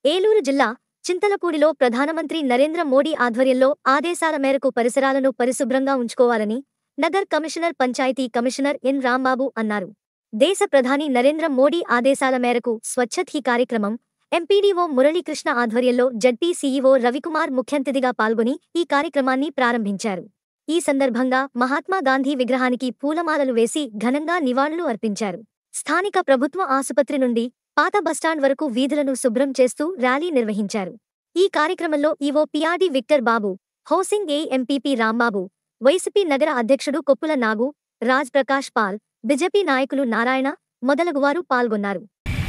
ఏలూరు జిల్లా చింతలపూడిలో ప్రధానమంత్రి నరేంద్ర మోడీ ఆధ్వర్యంలో ఆదేశాల మేరకు పరిసరాలను పరిశుభ్రంగా ఉంచుకోవాలని నగర్ commissioner panchayat commissioner N Rambabu అన్నారు దేశ ప్రధాని నరేంద్ర మోడీ ఆదేశాల మేరకు స్వచ్ఛత్ హీ కార్యక్రమం ఎంపీడీఓ మురళీకృష్ణ ఆధ్వర్యంలో జడ్పీ సీఈఓ రవికుమార్ ముఖ్యంతిథిగా పాల్గొని ఈ కార్యక్రమాన్ని ప్రారంభించారు ఈ సందర్భంగా మహాత్మా గాంధీ విగ్రహానికి పూలమాలలు వేసి ఘనంగా నివాళులు అర్పించారు స్థానిక ప్రభుత్వ ఆసుపత్రి నుండి పాత బస్టాండ్ వరకు వీధులను శుభ్రం చేస్తూ ర్యాలీ నిర్వహించారు ఈ కార్యక్రమంలో EO PRD Victor Babu housing A MPP Rambabu YCP నగర అధ్యక్షుడు కొప్పుల నాగు రాజ్ ప్రకాష్ పాల్ బీజేపీ నాయకులు నారాయణ మొదలగువారు పాల్గొన్నారు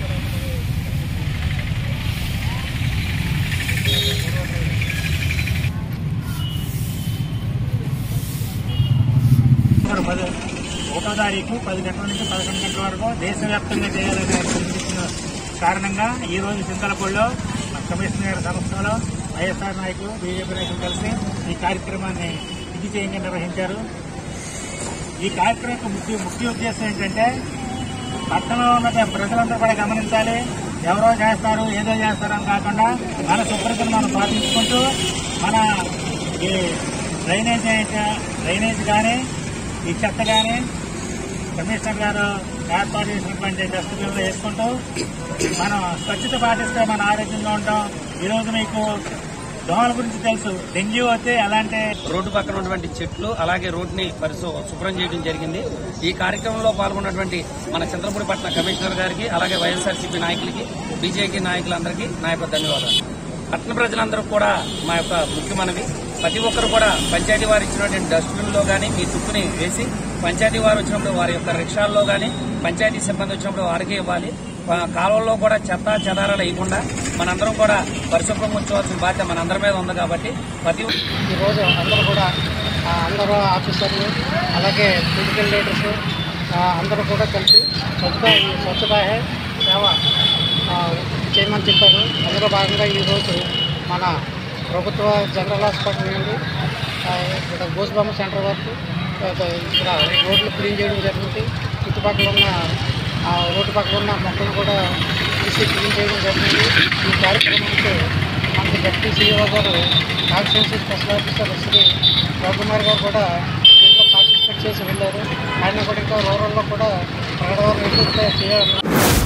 మరి పది ఒకటో తారీఖు పది గంటల నుంచి పదకొండు గంటల వరకు దేశవ్యాప్తంగా చేయాలని పిలుపునిచ్చిన కారణంగా ఈ రోజు చింతలపూడిలో కమిషనర్ గారి సంస్థలో వైఎస్ఆర్ నాయకులు బీజేపీ నాయకులు కలిసి ఈ కార్యక్రమాన్ని దిగ్విజయంగా నిర్వహించారు ఈ కార్యక్రమం యొక్క ముఖ్య ముఖ్య ఉద్దేశం ఏంటంటే పట్టణంలో ఉన్న ప్రజలందరూ కూడా గమనించాలి ఎవరో చేస్తారు ఏదో చేస్తారు అని కాకుండా మన శుభ్రతను మనం పాటించుకుంటూ మన ఈ డ్రైనేజ్ అయితే డ్రైనేజ్ కానీ ఈ చెత్త కానీ కమిషనర్ గారు ఏర్పాటు చేసినటువంటి డస్ట్బిన్లో వేసుకుంటూ మనం స్వచ్ఛత పాటిస్తే మన ఆరోగ్యంగా ఉంటాం ఈరోజు మీకు దోమల గురించి తెలుసు డెంగ్యూ వస్తే ఎలాంటి రోడ్డు పక్కన ఉన్నటువంటి చెట్లు అలాగే రోడ్డుని పరిశు శుభ్రం చేయడం జరిగింది ఈ కార్యక్రమంలో పాల్గొన్నటువంటి మన చంద్రపూడి పట్టణ కమిషనర్ గారికి అలాగే వైఎస్ఆర్సీపీ నాయకులకి బీజేపీ నాయకులందరికీ నా యొక్క ధన్యవాదాలు పట్టణ ప్రజలందరూ కూడా మా యొక్క ముఖ్య మనవి ప్రతి ఒక్కరు కూడా పంచాయతీ వారు ఇచ్చినటువంటి డస్ట్బిన్ లో గానీ మీ చుట్టూని వేసి పంచాయతీ వారు వచ్చినప్పుడు వారి యొక్క రిక్షాల్లో గానీ పంచాయతీ సిబ్బంది వచ్చినప్పుడు వారికి ఇవ్వాలి ఆ, కాలువల్లో కూడా చెత్త చెదారాలు వేయకుండా మనందరం కూడా పరిశుభ్రంగా ఉంచవలసిన బాధ్యత మనందరి మీద ఉంది కాబట్టి ప్రతి ఈరోజు అందరూ కూడా ఆ, అందరూ ఆఫీసర్లు అలాగే పొలిటికల్ లీడర్స్ ఆ, అందరూ కూడా కలిసి స్వచ్ఛత ఈ స్వచ్ఛత హే సేవ ఆ, చేయమని చెప్పారు అందులో భాగంగా ఈరోజు మన ప్రభుత్వ జనరల్ హాస్పిటల్ నుండి ఆ, ఇక్కడ గోసుబామ్మ సెంటర్ వరకు ఆ, ఇక్కడ రోడ్లు క్లీన్ చేయడం జరిగింది చుట్టుపక్కల ఉన్న ఆ రోడ్డు పక్కన ఉన్న మొక్కలు కూడా తీసి క్లీన్ చేయడం జరిగింది ఈ కార్యక్రమానికి మనకి డిప్యూటీ సీఈఓ గారు constituency special officer Shri Ravikumar గారు కూడా దీంట్లో పార్టిసిపేట్ చేసి వెళ్ళారు ఆయన కూడా ఇంకా రూరల్లో కూడా ప్రకటన ఎక్కువ చేయాలని